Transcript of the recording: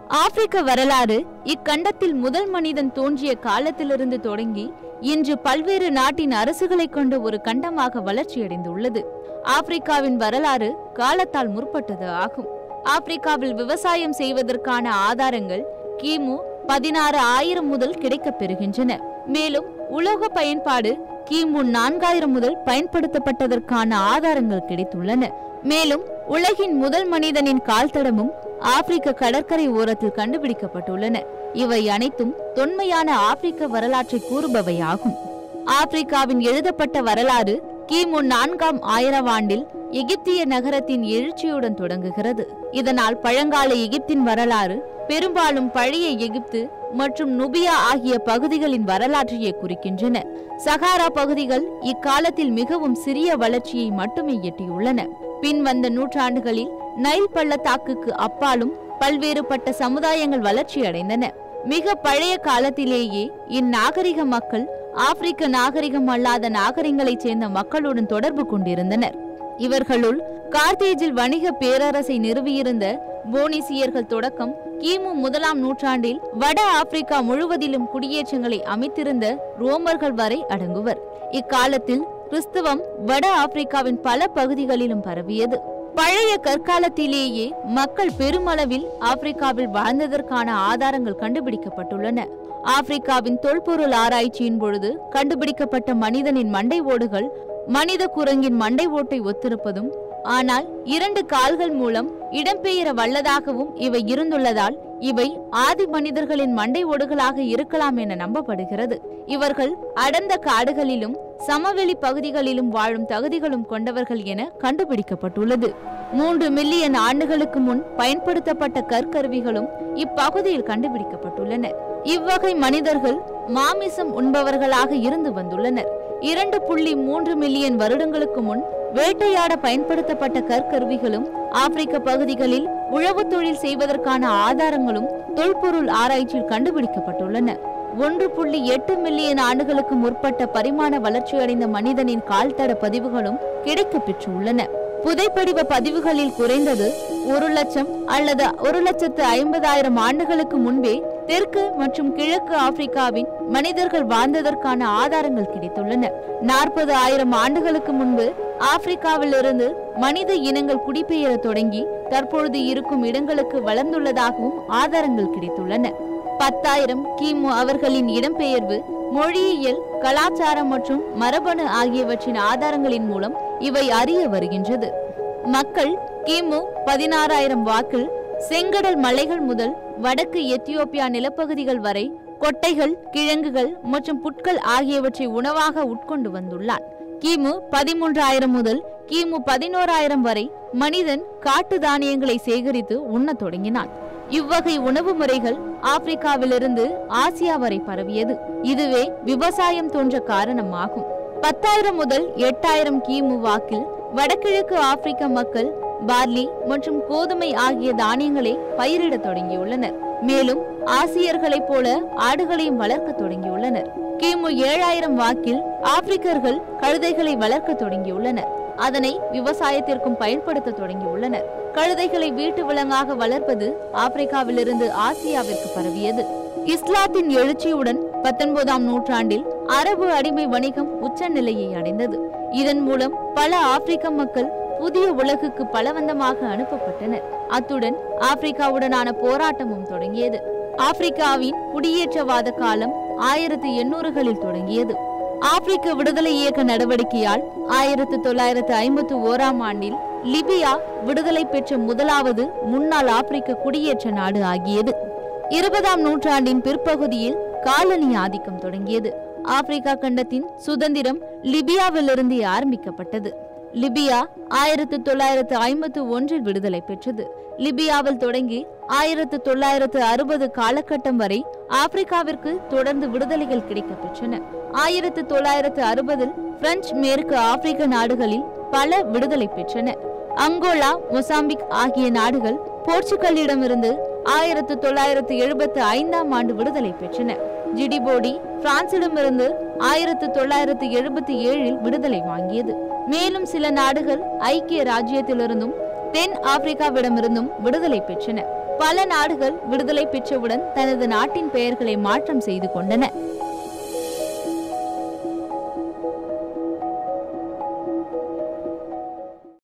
ஆப்பிரிக்க வரலாறு இக்கண்டத்தில் முதல் மனிதன் தோன்றிய காலத்திலிருந்து தொடங்கி இன்று பல்வேறு நாட்டின் அரசுகளை கொண்ட ஒரு கண்டமாக வளர்ச்சியடைந்துள்ளது ஆப்பிரிக்காவின் வரலாறு காலத்தால் முற்பட்டது ஆகும் ஆப்பிரிக்காவில் விவசாயம் செய்வதற்கான ஆதாரங்கள் கிமு பதினாறு ஆயிரம் முதல் கிடைக்கப் பெறுகின்றன மேலும் உலோக பயன்பாடு கிமு நான்காயிரம் முதல் பயன்படுத்தப்பட்டதற்கான ஆதாரங்கள் கிடைத்துள்ளன மேலும் உலகின் முதல் மனிதனின் கால் தடமும் ஆப்பிரிக்க கடற்கரை ஓரத்தில் கண்டுபிடிக்கப்பட்டுள்ளன இவை அனைத்தும் தொன்மையான ஆப்பிரிக்க வரலாற்றை கூறுபவையாகும் ஆப்பிரிக்காவின் எழுதப்பட்ட வரலாறு கிமு நான்காம் ஆயிரம் ஆண்டில் எகிப்திய நகரத்தின் எழுச்சியுடன் தொடங்குகிறது இதனால் பழங்கால எகிப்தின் வரலாறு பெரும்பாலும் பழைய எகிப்து மற்றும் நுபியா ஆகிய பகுதிகளின் வரலாற்றையே குறிக்கின்றன சகாரா பகுதிகள் இக்காலத்தில் மிகவும் சிறிய வளர்ச்சியை மட்டுமே எட்டியுள்ளன பின் வந்த நூற்றாண்டுகளில் நைல் பள்ளத்தாக்குக்கு அப்பாலும் பல்வேறுபட்ட சமுதாயங்கள் வளர்ச்சியடைந்தன மிக பழைய காலத்திலேயே இந்நாகரிக மக்கள் ஆப்பிரிக்க நாகரிகம் அல்லாத நாகரிகங்களைச் சேர்ந்த மக்களுடன் தொடர்பு கொண்டிருந்தனர் இவர்களுள் கார்த்தேஜில் வணிக பேரரசை நிறுவியிருந்த போனிசியர்கள் தொடக்கம் கிமு முதலாம் நூற்றாண்டில் வட ஆப்பிரிக்கா முழுவதிலும் குடியேற்றங்களை அமைத்திருந்த ரோமர்கள் வரை அடங்குவர் இக்காலத்தில் கிறிஸ்துவம் வட ஆப்பிரிக்காவின் பல பகுதிகளிலும் பரவியது பழைய கற்காலத்திலேயே மக்கள் பெருமளவில் ஆப்பிரிக்காவில் வாழ்ந்ததற்கான ஆதாரங்கள் கண்டுபிடிக்கப்பட்டுள்ளன ஆப்பிரிக்காவின் தொல்பொருள் ஆராய்ச்சியின் பொழுது கண்டுபிடிக்கப்பட்ட மனிதனின் மண்டை ஓடுகள் மனித குரங்கின் மண்டை ஓட்டை ஒத்திருப்பதும் ஆனால் இரண்டு கால்கள் மூலம் இடம்பெயர வல்லதாகவும் இவை இருந்துள்ளதால் இவை ஆதி மனிதர்களின் மண்டை ஓடுகளாக இருக்கலாம் என நம்பப்படுகிறது இவர்கள் அடர்ந்த காடுகளிலும் சமவெளி பகுதிகளிலும் வாழும் தகுதிகளும் கொண்டவர்கள் என கண்டுபிடிக்கப்பட்டுள்ளது மூன்று மில்லியன் ஆண்டுகளுக்கு முன் பயன்படுத்தப்பட்ட கற்கருவிகளும் இப்பகுதியில் கண்டுபிடிக்கப்பட்டுள்ளன இவ்வகை மனிதர்கள் மாமிசம் உண்பவர்களாக இருந்து வந்துள்ளனர் இரண்டு புள்ளி மூன்று மில்லியன் வருடங்களுக்கு முன் வேட்டையாட பயன்படுத்தப்பட்ட கற்கருவிகளும் ஆப்பிரிக்க பகுதிகளில் உழவு தொழில் செய்வதற்கான ஆதாரங்களும் தொல்பொருள் ஆராய்ச்சியில் கண்டுபிடிக்கப்பட்டுள்ளன ஒன்று புள்ளி எட்டு மில்லியன் ஆண்டுகளுக்கு முற்பட்ட பரிமாண வளர்ச்சியடைந்த மனிதனின் கால்தட பதிவுகளும் கிடைக்கப் பெற்றுள்ளன புதைப்படிவ பதிவுகளில் குறைந்தது ஒரு லட்சம் அல்லது ஒரு லட்சத்து ஐம்பதாயிரம் ஆண்டுகளுக்கு முன்பே தெற்கு மற்றும் கிழக்கு ஆப்பிரிக்காவின் மனிதர்கள் வாழ்ந்ததற்கான ஆதாரங்கள் கிடைத்துள்ளன நாற்பது ஆயிரம் ஆண்டுகளுக்கு முன்பு ஆப்பிரிக்காவிலிருந்து மனித இனங்கள் குடிபெயர தொடங்கி தற்பொழுது இருக்கும் இடங்களுக்கு வளர்ந்துள்ளதாகவும் ஆதாரங்கள் கிடைத்துள்ளன பத்தாயிரம் கிமு அவர்களின் இடம்பெயர்வு மொழியியல் கலாச்சாரம் மற்றும் மரபணு ஆகியவற்றின் ஆதாரங்களின் மூலம் இவை அறிய வருகின்றது மக்கள் கிமு பதினாறாயிரம் வாக்கில் செங்கடல் மலைகள் முதல் வடக்கு எத்தியோப்பியா நிலப்பகுதிகள் வரை கொட்டைகள் கிழங்குகள் மற்றும் புட்கள் ஆகியவற்றை உணவாக உட்கொண்டு வந்துள்ளான் கிமு பதிமூன்றாயிரம் முதல் கிமு பதினோராயிரம் வரை மனிதன் காட்டு தானியங்களை சேகரித்து உண்ணத் தொடங்கினான் இவ்வகை உணவு முறைகள் ஆப்பிரிக்காவிலிருந்து ஆசியா வரை பரவியது இதுவே விவசாயம் தோன்ற காரணமாகும் பத்தாயிரம் முதல் எட்டாயிரம் கிமு வாக்கில் வடகிழக்கு ஆப்பிரிக்க மக்கள் பார்லி மற்றும் கோதுமை ஆகிய தானியங்களை பயிரிடத் தொடங்கியுள்ளனர் மேலும் ஆசியர்களைப் போல ஆடுகளையும் வளர்க்க தொடங்கியுள்ளனர் கிமு ஏழாயிரம் வாக்கில் ஆப்பிரிக்கர்கள் கழுதைகளை வளர்க்க தொடங்கியுள்ளனர் அதனை விவசாயத்திற்கும் பயன்படுத்த தொடங்கியுள்ளனர் கழுதைகளை வீட்டு விலங்காக வளர்ப்பது ஆப்பிரிக்காவிலிருந்து ஆசியாவிற்கு பரவியது இஸ்லாத்தின் எழுச்சியுடன் பத்தொன்பதாம் நூற்றாண்டில் அரபு அடிமை வணிகம் உச்ச நிலையை அடைந்தது இதன் மூலம் பல ஆப்பிரிக்க மக்கள் புதிய உலகுக்கு பலவந்தமாக அனுப்பப்பட்டனர் அத்துடன் ஆப்பிரிக்காவுடனான போராட்டமும் தொடங்கியது ஆப்பிரிக்காவின் குடியேற்றவாத காலம் ஆயிரத்து எண்ணூறுகளில் தொடங்கியது ஆப்பிரிக்க விடுதலை இயக்க நடவடிக்கையால் ஆயிரத்து தொள்ளாயிரத்து ஐம்பத்து ஓராம் ஆண்டில் லிபியா விடுதலை பெற்ற முதலாவது முன்னாள் ஆப்பிரிக்க குடியேற்ற நாடு ஆகியது இருபதாம் நூற்றாண்டின் பிற்பகுதியில் காலனி ஆதிக்கம் தொடங்கியது ஆப்பிரிக்கா கண்டத்தின் சுதந்திரம் லிபியாவிலிருந்து ஆரம்பிக்கப்பட்டது லிபியா ஆயிரத்து தொள்ளாயிரத்து ஐம்பத்து ஒன்றில் விடுதலை பெற்றது லிபியாவில் தொடங்கி ஆயிரத்து தொள்ளாயிரத்து அறுபது காலகட்டம் வரை ஆப்பிரிக்காவிற்கு தொடர்ந்து விடுதலைகள் கிடைக்கப் பெற்றன ஆயிரத்து தொள்ளாயிரத்து அறுபதில் பிரெஞ்சு மேற்கு ஆப்பிரிக்க நாடுகளில் பல விடுதலை பெற்றன அங்கோலா மொசாம்பிக் ஆகிய நாடுகள் போர்ச்சுகலிடமிருந்து ஆயிரத்து தொள்ளாயிரத்து எழுபத்து ஐந்தாம் ஆண்டு விடுதலை பெற்றன ஜிடிபோடி பிரான்சிடமிருந்து ஆயிரத்து தொள்ளாயிரத்து எழுபத்தி ஏழில் விடுதலை வாங்கியது மேலும் சில நாடுகள் ஐக்கிய ராஜ்யத்திலிருந்தும் தென் ஆப்பிரிக்காவிடமிருந்தும் விடுதலை பெற்றன பல நாடுகள் விடுதலை பெற்றவுடன் தனது நாட்டின் பெயர்களை மாற்றம் செய்து கொண்டன